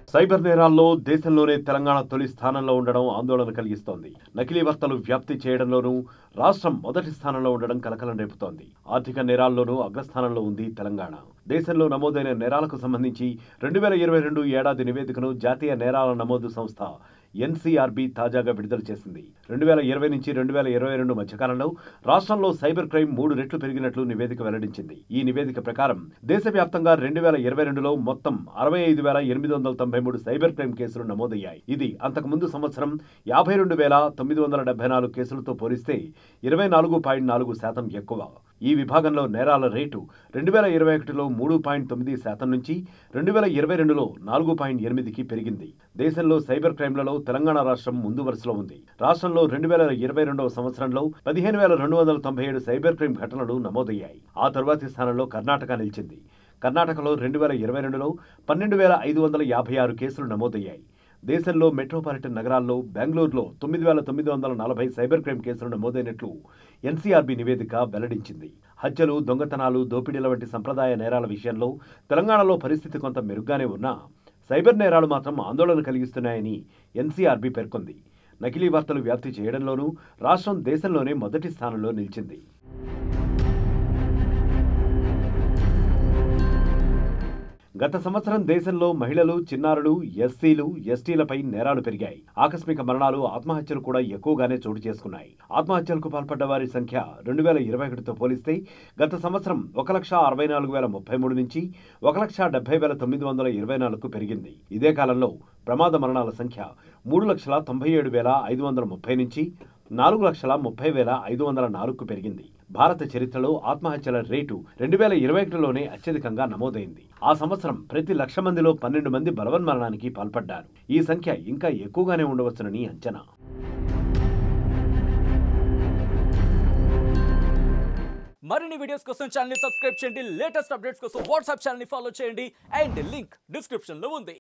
cyber నేరాల్లో దేశంలోనే తెలంగాణ తొలి స్థానంలో ఉండడం ఆందోళన కలిగిస్తోంది నకిలీ వార్తలు వ్యాప్తి చేయడంలోనూ రాష్ట్రం మొదటి స్థానంలో ఉండడం కలకలం రేపుతోంది ఆర్థిక నేరాల్లోనూ అగ్రస్థానంలో ఉంది తెలంగాణ దేశంలో నమోదైన నేరాలకు సంబంధించి రెండు వేల ఇరవై రెండు ఏడాది నివేదికను జాతీయ నేరాల నమోదు సంస్థ ఎన్సీఆర్బీ తాజాగా విడుదల చేసింది రెండు వేల ఇరవై నుంచి రెండు వేల ఇరవై రెండు మధ్యకాలంలో రాష్ట్రంలో సైబర్ క్రైమ్ మూడు రెట్లు పెరిగినట్లు నివేదిక వెల్లడించింది ఈ నివేదిక ప్రకారం దేశవ్యాప్తంగా రెండు వేల ఇరవై రెండులో మొత్తం అరవై ఐదు వేల ఎనిమిది వందల తొంభై మూడు సైబర్ క్రైమ్ కేసులు నమోదయ్యాయి ఇది అంతకుముందు సంవత్సరం యాభై రెండు వేల తొమ్మిది వందల డెబ్బై నాలుగు కేసులతో పోలిస్తే ఇరవై నాలుగు పాయింట్ నాలుగు శాతం ఎక్కువ ఈ విభాగంలో నేరాల రేటు రెండు వేల ఇరవై ఒకటిలో మూడు పాయింట్ తొమ్మిది శాతం నుంచి రెండు వేల ఇరవై రెండులో నాలుగు పాయింట్ ఎనిమిదికి పెరిగింది దేశంలో సైబర్ క్రైమ్లలో తెలంగాణ రాష్ట్రం ముందు వరుసలో ఉంది రాష్ట్రంలో రెండు వేల ఇరవై రెండవ సంవత్సరంలో పదిహేను వేల రెండు వందల తొంభై ఏడు సైబర్ క్రైమ్ ఘటనలు నమోదయ్యాయి ఆ తరువాతి స్థానంలో కర్ణాటక నిలిచింది కర్ణాటకలో రెండు వేల ఇరవై రెండులో పన్నెండు వేల ఐదు వందల యాభై ఆరు కేసులు నమోదయ్యాయి దేశంలో మెట్రోపాలిటన్ నగరాల్లో బెంగళూరులో తొమ్మిది వేల తొమ్మిది వందల నలభై సైబర్ క్రైమ్ కేసులు నమోదైనట్లు ఎన్సీఆర్బీ నివేదిక వెల్లడించింది హత్యలు దొంగతనాలు దోపిడీల వంటి సంప్రదాయ నేరాల విషయంలో తెలంగాణలో పరిస్థితి కొంత మెరుగ్గానే ఉన్నా సైబర్ నేరాలు మాత్రం ఆందోళన కలిగిస్తున్నాయని ఎన్సీఆర్బీ పేర్కొంది నకిలీ వార్తలు వ్యాప్తి చేయడంలోనూ రాష్ట్రం దేశంలోనే మొదటి స్థానంలో నిలిచింది గత సంవత్సరం దేశంలో మహిళలు చిన్నారులు ఎస్సీలు ఎస్టీలపై నేరాలు పెరిగాయి ఆకస్మిక మరణాలు ఆత్మహత్యలు కూడా ఎక్కువగానే చోటు చేసుకున్నాయి ఆత్మహత్యలకు పాల్పడ్డ వారి సంఖ్య రెండు వేల ఇరవై ఒకటితో పోలిస్తే గత సంవత్సరం ఒక లక్ష అరవై నాలుగు వేల ముప్పై మూడు నుంచి ఒక లక్ష డెబ్బై వేల తొమ్మిది వందల ఇరవై నాలుగుకు పెరిగింది ఇదే కాలంలో ప్రమాద మరణాల సంఖ్య మూడు లక్షల తొంభై ఏడు వేల ఐదు వందల ముప్పై నుంచి నాలుగు లక్షల ముప్పై వేల ఐదు వందల నాలుగుకు పెరిగింది భారత చరిత్రలో ఆత్మహత్యల రేటు రెండు వేల ఇరవై ఒకటిలోనే అత్యధికంగా నమోదైంది ఆ సంవత్సరం ప్రతి లక్ష మందిలో పన్నెండు మంది బలవన్మరణానికి పాల్పడ్డారు ఈ సంఖ్య ఇంకా ఎక్కువగానే ఉండవచ్చునని అంచనా మరిన్ని వీడియోస్ కోసం ఛానల్ సబ్స్క్రైబ్ చేయండి లేటెస్ట్ అప్డేట్స్ కోసం వాట్సాప్ ఛానల్ ఫాలో చేయండి అండ్ లింక్ డిస్క్రిప్షన్ లో ఉంది